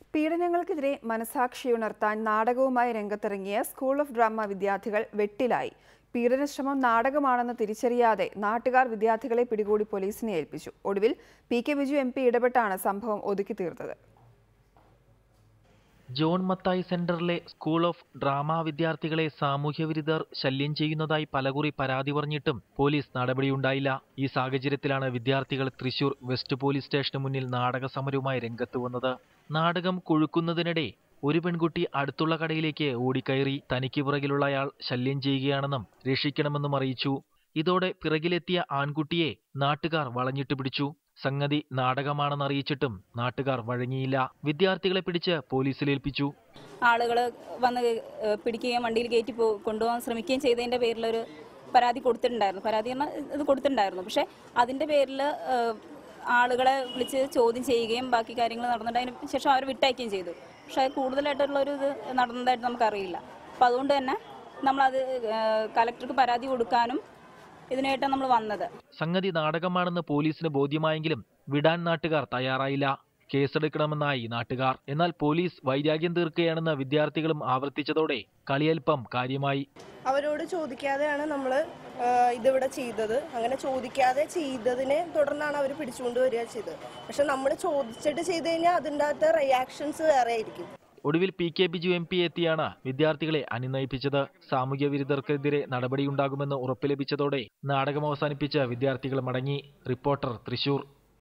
പീഡനങ്ങൾക്കെതിരെ മനസാക്ഷിയുണർത്താൻ നാടകവുമായി രംഗത്തിറങ്ങിയ സ്കൂൾ ഓഫ് ഡ്രാമ വിദ്യാർത്ഥികൾ വെട്ടിലായി പീഡനശ്രമം നാടകമാണെന്ന് തിരിച്ചറിയാതെ നാട്ടുകാർ വിദ്യാർത്ഥികളെ പിടികൂടി പോലീസിനെ ഏൽപ്പിച്ചു ഒടുവിൽ P K Biju M P ഇടപെട്ടാണ് സംഭവം ഒതുക്കി തീർത്തത് ജോൺ മത്തായി സെന്ററിലെ സ്കൂൾ ഓഫ് ഡ്രാമ വിദ്യാർത്ഥികളെ സാമൂഹ്യവിരുദ്ധർ ശല്യം ചെയ്യുന്നതായി പലകുറി പരാതി പറഞ്ഞിട്ടും പോലീസ് നടപടിയുണ്ടായില്ല ഈ സാഹചര്യത്തിലാണ് വിദ്യാർത്ഥികൾ തൃശൂർ വെസ്റ്റ് പോലീസ് സ്റ്റേഷന് മുന്നിൽ നാടക സമരവുമായി രംഗത്ത് വന്നത് നാടകം കൊഴുക്കുന്നതിനിടെ ഒരു പെൺകുട്ടി അടുത്തുള്ള കടയിലേക്ക് ഓടിക്കയറി തനിക്ക് പിറകിലുള്ളയാൾ ശല്യം ചെയ്യുകയാണെന്നും രക്ഷിക്കണമെന്നും അറിയിച്ചു ഇതോടെ പിറകിലെത്തിയ ആൺകുട്ടിയെ നാട്ടുകാർ വളഞ്ഞിട്ട് പിടിച്ചു സംഗതി നാടകമാണെന്ന് അറിയിച്ചിട്ടും നാട്ടുകാർ വഴങ്ങിയില്ല വിദ്യാർത്ഥികളെ പിടിച്ച് പോലീസിലേൽപ്പിച്ചു ആളുകൾ വന്ന് ഏഹ് പിടിക്കുകയും വണ്ടിയിൽ കയറ്റി പോ കൊണ്ടുപോകാൻ ശ്രമിക്കുകയും ചെയ്തതിൻ്റെ പേരിലൊരു പരാതി കൊടുത്തിട്ടുണ്ടായിരുന്നു പരാതി പറഞ്ഞാൽ ഇത് കൊടുത്തിട്ടുണ്ടായിരുന്നു പക്ഷേ അതിൻ്റെ പേരിൽ ആളുകളെ വിളിച്ച് ചോദ്യം ചെയ്യുകയും ബാക്കി കാര്യങ്ങൾ നടന്നിട്ട് അതിന് ശേഷം അവർ വിട്ടയക്കുകയും ചെയ്തു പക്ഷേ അത് കൂടുതലായിട്ടുള്ളൊരു ഇത് നടന്നതായിട്ട് നമുക്കറിയില്ല അപ്പം അതുകൊണ്ട് തന്നെ നമ്മളത് ഏഹ് കലക്ടർക്ക് പരാതി കൊടുക്കാനും ഇതിനായിട്ടാണ് നമ്മൾ വന്നത് സംഗതി നാടകമാണെന്ന് പോലീസിന് ബോധ്യമായെങ്കിലും വിടാൻ നാട്ടുകാർ തയ്യാറായില്ല കേസെടുക്കണമെന്നായി നാട്ടുകാർ എന്നാൽ പോലീസ് വൈരാഗ്യം തീർക്കുകയാണെന്ന് വിദ്യാർത്ഥികളും ആവർത്തിച്ചതോടെ കളിയൽപ്പം കാര്യമായി അവരോട് ചോദിക്കാതെയാണ് നമ്മൾ ഇതിവിടെ ചെയ്തത് അങ്ങനെ ചോദിക്കാതെ ചെയ്തതിനെ തുടർന്നാണ് അവർ പിടിച്ചുകൊണ്ട് വരിക ചെയ്തത് പക്ഷെ നമ്മൾ ചോദിച്ചിട്ട് ചെയ്ത് കഴിഞ്ഞാൽ അതിൻ്റെ അകത്ത് റിയാക്ഷൻസ് വേറെ ആയിരിക്കും ഒടുവിൽ P K Biju M P എത്തിയാണ് വിദ്യാർത്ഥികളെ അനുനയിപ്പിച്ചത് സാമൂഹ്യ വിരുദ്ധർക്കെതിരെ നടപടിയുണ്ടാകുമെന്ന് ഉറപ്പ് ലഭിച്ചതോടെ നാടകം അവസാനിപ്പിച്ച് വിദ്യാർത്ഥികൾ മടങ്ങി റിപ്പോർട്ടർ തൃശൂർ